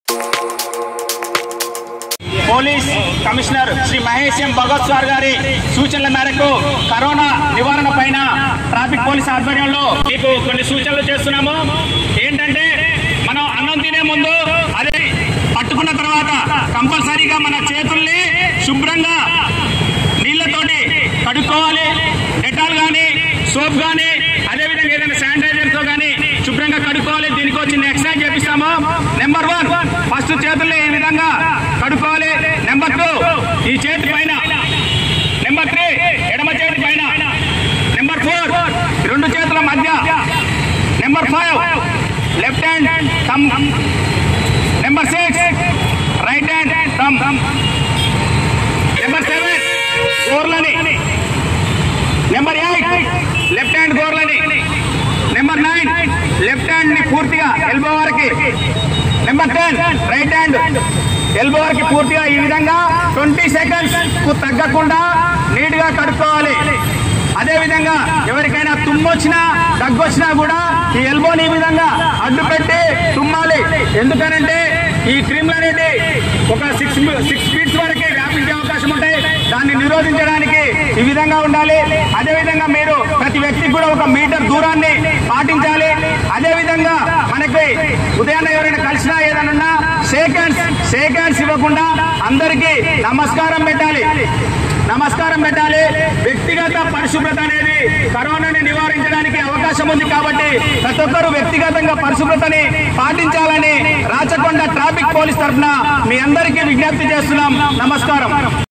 police commissioner Shri Mahesh M Bhagat sir గారి సూచనల మేరకు కరోనా నివారణ పైన ట్రాఫిక్ పోలీస్ ఆధ్వర్యంలో మీకు కొన్ని సూచనలు చేస్తున్నాము ఏంటంటే మనం అన్నం తినే ముందు అదే పట్టుకున్న తర్వాత కంపల్సరీగా మన చేతుల్ని శుభ్రంగా నీళ్లతోటి కడుక్కోవాలి డెటాల్ కానీ సోప్ కానీ అదేవిధంగా ఏదైనా శానిటైజర్ తో కానీ శుభ్రంగా కడుక్కోవాలి దీనికి వచ్చి ఎక్సర్సైజ్ చేపిస్తాము నెంబర్ వన్ ఫస్ట్ చేతుల్ని ఈ విధంగా కడుక్కోవాలి నెంబర్ టూ ఈ చేతి పైన నెంబర్ త్రీ ఎడమ చేతి పైన నెంబర్ ఫోర్ రెండు చేతుల మధ్య number five left hand thumb number six right hand thumb number seven గోర్లని నెంబర్ ఎయిట్ లెఫ్ట్ హ్యాండ్ గోర్లని నెంబర్ నైన్ లెఫ్ట్ హ్యాండ్ ని పూర్తిగా ఎల్బో వరకు number ten right hand elbow వరకు పూర్తిగా ఈ విధంగా ట్వంటీ సెకండ్స్ కు తగ్గకుండా నీట్ గా కడుక్కోవాలి అదే విధంగా ఎవరికైనా తుమ్మొచ్చినా దగ్గొచ్చినా కూడా ఈ ఎల్బోని ఈ విధంగా అడ్డు పెట్టి తుమ్మాలి ఎందుకనంటే ఈ క్రిములు అనేది ఒక సిక్స్ సిక్స్ ఫీట్స్ వరకే వ్యాపించే అవకాశం ఉంటాయి దాన్ని నిరోధించడానికి ఈ విధంగా ఉండాలి అదే విధంగా మీరు ప్రతి వ్యక్తికి కూడా ఒక మీటర్ దూరాన్ని పాటించాలి అదే విధంగా మనకి ఉదయాన్నే ఎవరైనా కలిసినా ఏదన్నా షేక్ హ్యాండ్స్ షేక్ హ్యాండ్స్ ఇవ్వకుండా అందరికీ నమస్కారం పెట్టాలి నమస్కారం పెట్టాలి వ్యక్తిగత పరిశుభ్రత అనేది కరోనాని నివారించడానికి అవకాశం ఉంది కాబట్టి ప్రతి ఒక్కరూ వ్యక్తిగతంగా పరిశుభ్రతని పాటించాలని రాచకొండ ట్రాఫిక్ పోలీస్ తరఫున మీ అందరికీ విజ్ఞప్తి చేస్తున్నాం నమస్కారం